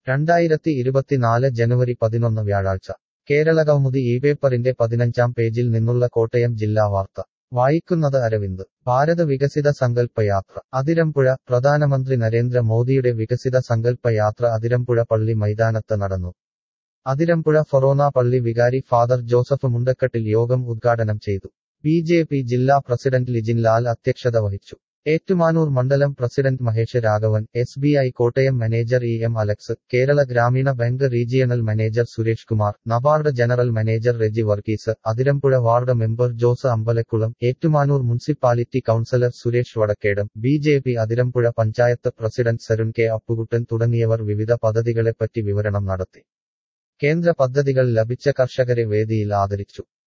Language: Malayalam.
രണ്ടായിരത്തി ഇരുപത്തിനാല് ജനുവരി പതിനൊന്ന് വ്യാഴാഴ്ച കേരളകൗമുദി ഈ പേപ്പറിന്റെ പതിനഞ്ചാം പേജിൽ നിന്നുള്ള കോട്ടയം ജില്ലാ വാർത്ത വായിക്കുന്നത് അരവിന്ദ് ഭാരത് വികസിത സങ്കല്പ യാത്ര അതിരമ്പുഴ പ്രധാനമന്ത്രി നരേന്ദ്ര മോദിയുടെ വികസിത സങ്കല്പ യാത്ര അതിരമ്പുഴ പള്ളി മൈതാനത്ത് നടന്നു അതിരമ്പുഴ ഫൊറോന പള്ളി വികാരി ഫാദർ ജോസഫ് മുണ്ടക്കട്ടിൽ യോഗം ഉദ്ഘാടനം ചെയ്തു ബി ജെ പി ജില്ലാ പ്രസിഡന്റ് ലിജിൻ ലാൽ അധ്യക്ഷത വഹിച്ചു ഏറ്റുമാനൂർ മണ്ഡലം president Mahesh Raghavan S B I Kottayam manager E M Alex Kerala Gramin bank regional manager Suresh Kumar NABARD general manager Reji Varghese Athirampuzha ward member Jose Ambalakulam Ettumanoor municipality councillor Suresh Vadakkedam B J P Athirampuzha panchayat president Sarun K Appukuttan തുടങ്ങിയവർ വിവിധ പദ്ധതികളെപ്പറ്റി വിവരണം നടത്തി കേന്ദ്ര പദ്ധതികൾ ലഭിച്ച കർഷകരെ വേദിയിൽ ആദരിച്ചു